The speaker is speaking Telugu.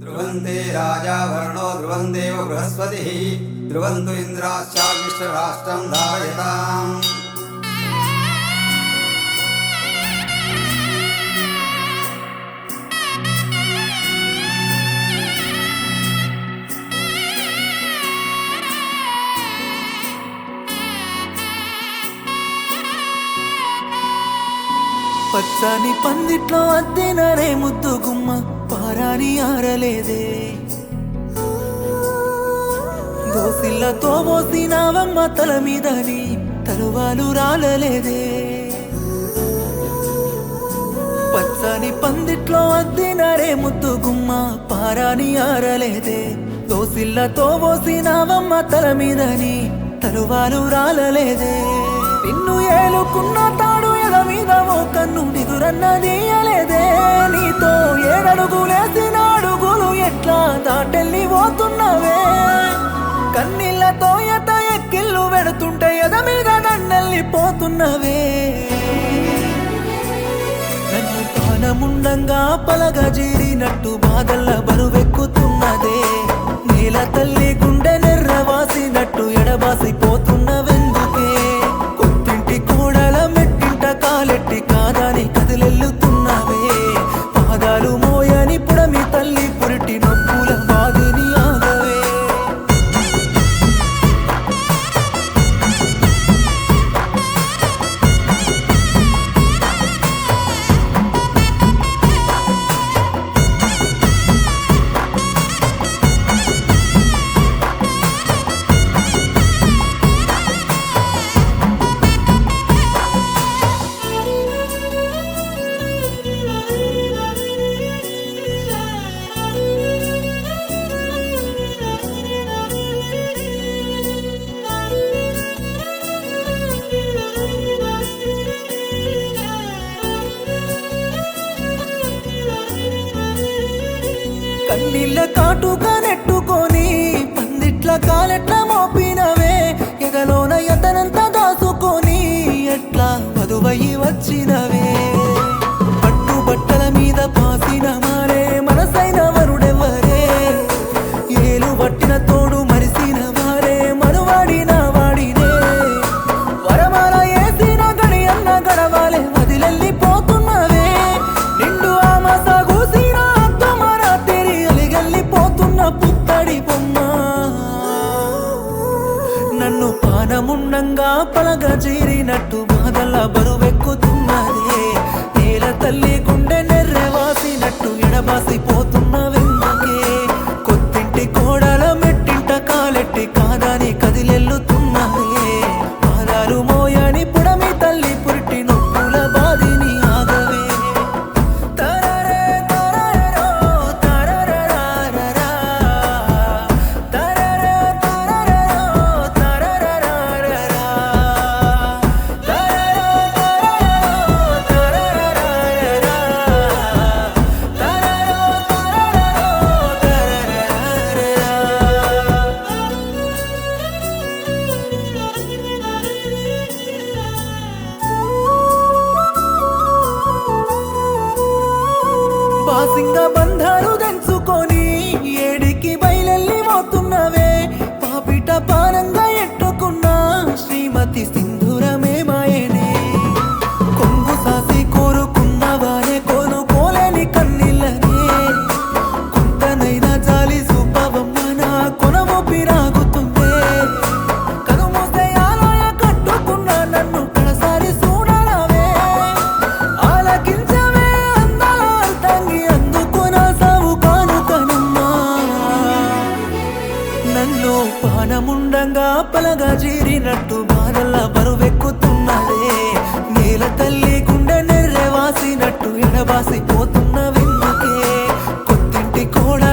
ध्रुवन्ते राजा वर्णो ध्रुवन्देव बृहस्पतिः ध्रुवन्तु इन्द्राश्चाग्निष्टराष्ट्रं धारयताम् పచ్చని పందిట్లో అద్దినరే ముద్దు గుమ్మ పారాని ఆరలేదే దోసిల్లతో మోసినావమ్మ తల మీదని తలువాలు రాలలేదే పచ్చని పందిట్లో అద్దినరే ముద్దు గుమ్మ పారాని ఆరలేదే దోసిల్లతో మోసినావమ్మ తల మీదని తలువాలు రాలలేదే నిన్ను ఏలుకున్న తాడు ఎద మీద ఓ కన్ను నిదురన్నదీయలేదే నీతో ఏడడుగులేసిన అడుగులు ఎట్లా దాటెళ్ళి పోతున్నవే కన్నీళ్లతో ఎత ఎక్కిళ్ళు వెడుతుంటే ఎద మీద నన్నెళ్ళి పోతున్నవే నన్ను పానముండంగా పలగా జీరినట్టు బాధల్ల బరువెక్కుతున్నదే నేల తల్లి గుండె నెర్రవాసినట్టు ఎడబాసి పోతున్నవెందుకే కొత్తింటి కోడల మెట్టింట కాలెట్టి కాదని కదిలెల్లుతున్నవే పాదాలు మోయని పుడమి తల్లి పురిటి నొప్పుల బాధిని ఆగవే కన్నీళ్ళ కాటుగా నెట్టుకొని పందిట్ల కాలెట్ల మోపినవే ఎగలోన ఎతనంత దాచుకొని ఎట్లా వధువయి వచ్చినవే పట్టు బట్టల మీద పాసిన మారే మనసైన వరుడెవరే ఏలు పట్టిన తోడు మరిసిన వారే మనువాడిన వాడినే వరమాల ఏసిన గడి అన్న గడవాలే వదిలెళ్ళిపోతున్నవే నిండు ఆమస గూసిన అద్దమర తెరి అలిగెళ్ళిపోతున్న పుత్తడి బొమ్మ నన్ను పానముండంగా పలగ చేరినట్టు బాధల బరువెక్కుతున్నదే నేల తల్లి గుండె నెర్రెవాసినట్టు ఎడబాసి పోతున్న వెందుకే కొత్తింటి కోడల మెట్టింట కాలెట్టి కాదని కదిలెల్లుతున్నదే పాదాలు మోయని పుడమి తల్లి పురిటి నొప్పుల బాధిని ఆగవే తరరే తరరో తరరరారరా తరరే తరరో తరరరారరా తరరే తరరో తరరరారరా తరరో తరరో తరరరారరా పాసింగ బంధాలు తెంచుకొని ఏడికి బయలెల్లి పోతున్నవే పాపిట పానంగా ఎట్టుకున్న శ్రీమతి సింధురమే మాయనే కొంగు సాసి కోరుకున్నవానే కోలుకోలేని కన్నీళ్ళనే కొంతనైనా జాలి చూపవమ్మ నా కొనము పిరాగుతుందే కనుమూసే ఆలయ కట్టుకున్న నన్ను కడసారి చూడనవే ఆలకించవే అందాల తంగి అందుకున సావు కానుకనమ్మా నన్ను పానముండంగా పలగా జీరినట్టు బాధల్ల బరువెక్కుతున్నదే నేల తల్లి గుండె నెర్రెవాసినట్టు ఎడబాసి పోతున్న వెన్నుకే కొత్తింటి కోడ